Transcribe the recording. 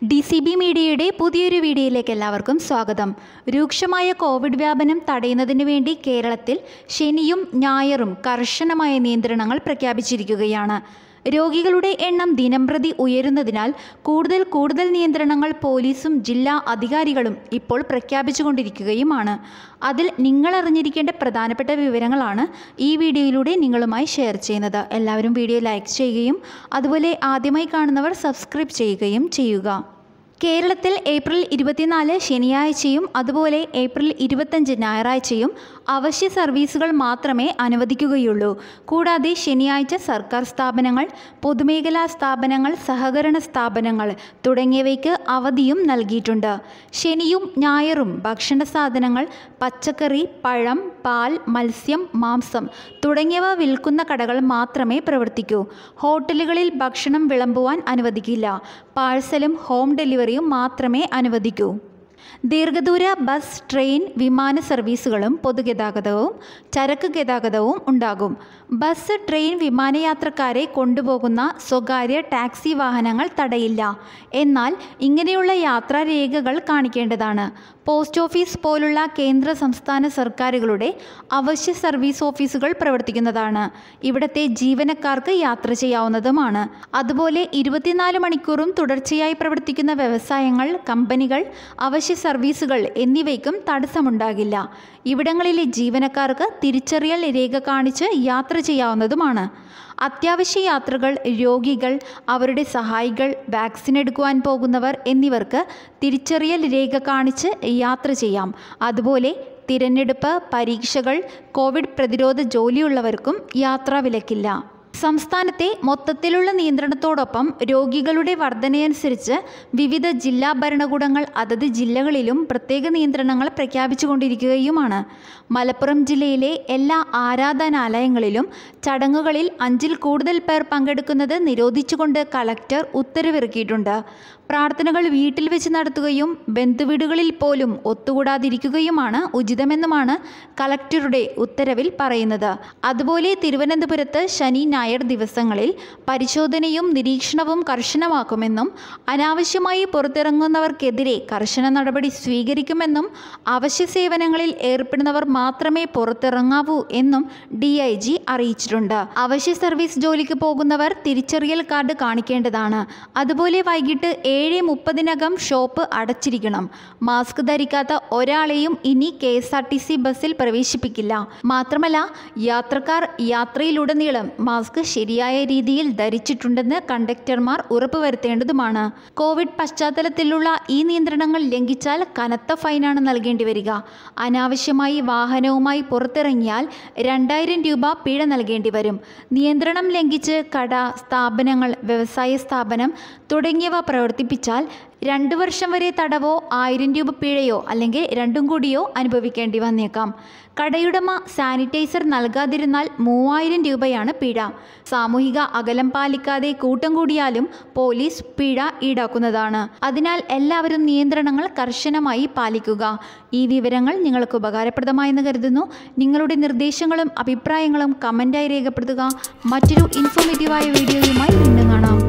D C B മീഡിയയുടെ പുതിയൊരു വീഡിയോയിലേക്ക് എല്ലാവർക്കും സ്വാഗതം രൂക്ഷമായ കോവിഡ് വ്യാപനം തടയുന്നതിന് വേണ്ടി കേരളത്തിൽ ശനിയും ഞായറും കർശനമായ നിയന്ത്രണങ്ങൾ പ്രഖ്യാപിച്ചിരിക്കുകയാണ് രോഗികളുടെ എണ്ണം ദിനംപ്രതി ഉയരുന്നതിനാൽ കൂടുതൽ കൂടുതൽ നിയന്ത്രണങ്ങൾ പോലീസും ജില്ലാ അധികാരികളും ഇപ്പോൾ പ്രഖ്യാപിച്ചുകൊണ്ടിരിക്കുകയുമാണ് അതിൽ നിങ്ങൾ അറിഞ്ഞിരിക്കേണ്ട പ്രധാനപ്പെട്ട വിവരങ്ങളാണ് ഈ വീഡിയോയിലൂടെ നിങ്ങളുമായി ഷെയർ ചെയ്യുന്നത് എല്ലാവരും വീഡിയോ ലൈക്ക് ചെയ്യുകയും അതുപോലെ ആദ്യമായി കാണുന്നവർ സബ്സ്ക്രൈബ് ചെയ്യുകയും ചെയ്യുക കേരളത്തിൽ ഏപ്രിൽ ഇരുപത്തിനാല് ശനിയാഴ്ചയും അതുപോലെ ഏപ്രിൽ ഇരുപത്തഞ്ച് ഞായറാഴ്ചയും അവശ്യ സർവീസുകൾ മാത്രമേ അനുവദിക്കുകയുള്ളൂ കൂടാതെ ശനിയാഴ്ച സർക്കാർ സ്ഥാപനങ്ങൾ പൊതുമേഖലാ സ്ഥാപനങ്ങൾ സഹകരണ സ്ഥാപനങ്ങൾ തുടങ്ങിയവയ്ക്ക് അവധിയും നൽകിയിട്ടുണ്ട് ശനിയും ഞായറും ഭക്ഷണ സാധനങ്ങൾ പച്ചക്കറി പഴം പാൽ മത്സ്യം മാംസം തുടങ്ങിയവ വിൽക്കുന്ന കടകൾ മാത്രമേ പ്രവർത്തിക്കൂ ഹോട്ടലുകളിൽ ഭക്ഷണം വിളമ്പുവാൻ അനുവദിക്കില്ല പാഴ്സലും ഹോം ഡെലിവറിയും മാത്രമേ അനുവദിക്കൂ ദീർഘദൂര ബസ് ട്രെയിൻ വിമാന സർവീസുകളും പൊതുഗതാഗതവും ചരക്ക് ഗതാഗതവും ഉണ്ടാകും ബസ് ട്രെയിൻ വിമാനയാത്രക്കാരെ കൊണ്ടുപോകുന്ന സ്വകാര്യ ടാക്സി വാഹനങ്ങൾ തടയില്ല എന്നാൽ ഇങ്ങനെയുള്ള യാത്രാരേഖകൾ കാണിക്കേണ്ടതാണ് പോസ്റ്റ് ഓഫീസ് പോലുള്ള കേന്ദ്ര സംസ്ഥാന സർക്കാരുകളുടെ അവശ്യ സർവീസ് ഓഫീസുകൾ പ്രവർത്തിക്കുന്നതാണ് ഇവിടത്തെ ജീവനക്കാർക്ക് യാത്ര ചെയ്യാവുന്നതുമാണ് അതുപോലെ ഇരുപത്തിനാല് മണിക്കൂറും തുടർച്ചയായി പ്രവർത്തിക്കുന്ന വ്യവസായങ്ങൾ കമ്പനികൾ അവശ്യ സർവീസുകൾ എന്നിവയ്ക്കും തടസ്സമുണ്ടാകില്ല ഇവിടങ്ങളിലെ ജീവനക്കാർക്ക് തിരിച്ചറിയൽ രേഖ കാണിച്ച് യാത്ര ചെയ്യാവുന്നതുമാണ് അത്യാവശ്യ യാത്രകൾ രോഗികൾ അവരുടെ സഹായികൾ വാക്സിൻ എടുക്കുവാൻ പോകുന്നവർ എന്നിവർക്ക് തിരിച്ചറിയൽ രേഖ കാണിച്ച് യാത്ര ചെയ്യാം അതുപോലെ തിരഞ്ഞെടുപ്പ് പരീക്ഷകൾ കോവിഡ് പ്രതിരോധ ജോലിയുള്ളവർക്കും യാത്രാ വിലക്കില്ല സംസ്ഥാനത്തെ മൊത്തത്തിലുള്ള നിയന്ത്രണത്തോടൊപ്പം രോഗികളുടെ വർധനയനുസരിച്ച് വിവിധ ജില്ലാ ഭരണകൂടങ്ങൾ അതത് ജില്ലകളിലും പ്രത്യേക നിയന്ത്രണങ്ങൾ പ്രഖ്യാപിച്ചുകൊണ്ടിരിക്കുകയുമാണ് മലപ്പുറം ജില്ലയിലെ എല്ലാ ആരാധനാലയങ്ങളിലും ചടങ്ങുകളിൽ അഞ്ചിൽ കൂടുതൽ പേർ പങ്കെടുക്കുന്നത് നിരോധിച്ചുകൊണ്ട് കളക്ടർ ഉത്തരവിറക്കിയിട്ടുണ്ട് പ്രാർത്ഥനകൾ വീട്ടിൽ വെച്ച് നടത്തുകയും ബന്ധുവീടുകളിൽ പോലും ഒത്തുകൂടാതിരിക്കുകയുമാണ് ഉചിതമെന്നുമാണ് കളക്ടറുടെ ഉത്തരവിൽ പറയുന്നത് അതുപോലെ തിരുവനന്തപുരത്ത് ശനി ഞായർ ദിവസങ്ങളിൽ പരിശോധനയും നിരീക്ഷണവും കർശനമാക്കുമെന്നും അനാവശ്യമായി പുറത്തിറങ്ങുന്നവർക്കെതിരെ കർശന നടപടി സ്വീകരിക്കുമെന്നും അവശ്യ സേവനങ്ങളിൽ ഏർപ്പെടുന്നവർ മാത്രമേ പുറത്തിറങ്ങാവൂ എന്നും ഡി ഐ ജി അറിയിച്ചിട്ടുണ്ട് അവശ്യ സർവീസ് ജോലിക്ക് പോകുന്നവർ തിരിച്ചറിയൽ കാർഡ് കാണിക്കേണ്ടതാണ് അതുപോലെ വൈകിട്ട് ഏഴ് മുപ്പതിനകം ഷോപ്പ് അടച്ചിരിക്കണം മാസ്ക് ധരിക്കാത്ത ഒരാളെയും ഇനി K S R T C ബസ്സിൽ പ്രവേശിപ്പിക്കില്ല മാത്രമല്ല യാത്രക്കാർ യാത്രയിലുടനീളം മാസ്ക് ശരിയായ രീതിയിൽ ധരിച്ചിട്ടുണ്ടെന്ന് കണ്ടക്ടർമാർ ഉറപ്പുവരുത്തേണ്ടതുമാണ് കോവിഡ് പശ്ചാത്തലത്തിലുള്ള ഈ നിയന്ത്രണങ്ങൾ ലംഘിച്ചാൽ കനത്ത ഫൈനാണ് നൽകേണ്ടി വരിക അനാവശ്യമായി വാഹനവുമായി പുറത്തിറങ്ങിയാൽ രണ്ടായിരം രൂപ പിഴ നൽകേണ്ടി വരും നിയന്ത്രണം ലംഘിച്ച് കട സ്ഥാപനങ്ങൾ വ്യവസായ സ്ഥാപനം തുടങ്ങിയവ പ്രവർത്തിപ്പിച്ചാൽ രണ്ടു വർഷം വരെ തടവോ ആയിരം രൂപ പിഴയോ അല്ലെങ്കിൽ രണ്ടും കൂടിയോ അനുഭവിക്കേണ്ടി വന്നേക്കാം കടയുടമ സാനിറ്റൈസർ നൽകാതിരുന്നാൽ മൂവായിരം രൂപയാണ് പിഴ സാമൂഹിക അകലം പാലിക്കാതെ കൂട്ടം കൂടിയാലും പോലീസ് പിഴ ഈടാക്കുന്നതാണ് അതിനാൽ എല്ലാവരും നിയന്ത്രണങ്ങൾ കർശനമായി പാലിക്കുക ഈ വിവരങ്ങൾ നിങ്ങൾക്ക് ഉപകാരപ്രദമായെന്ന് കരുതുന്നു നിങ്ങളുടെ നിർദ്ദേശങ്ങളും അഭിപ്രായങ്ങളും കമൻറ്റായി രേഖപ്പെടുത്തുക മറ്റൊരു ഇൻഫോർമേറ്റീവായ വീഡിയോയുമായി വീണ്ടും കാണാം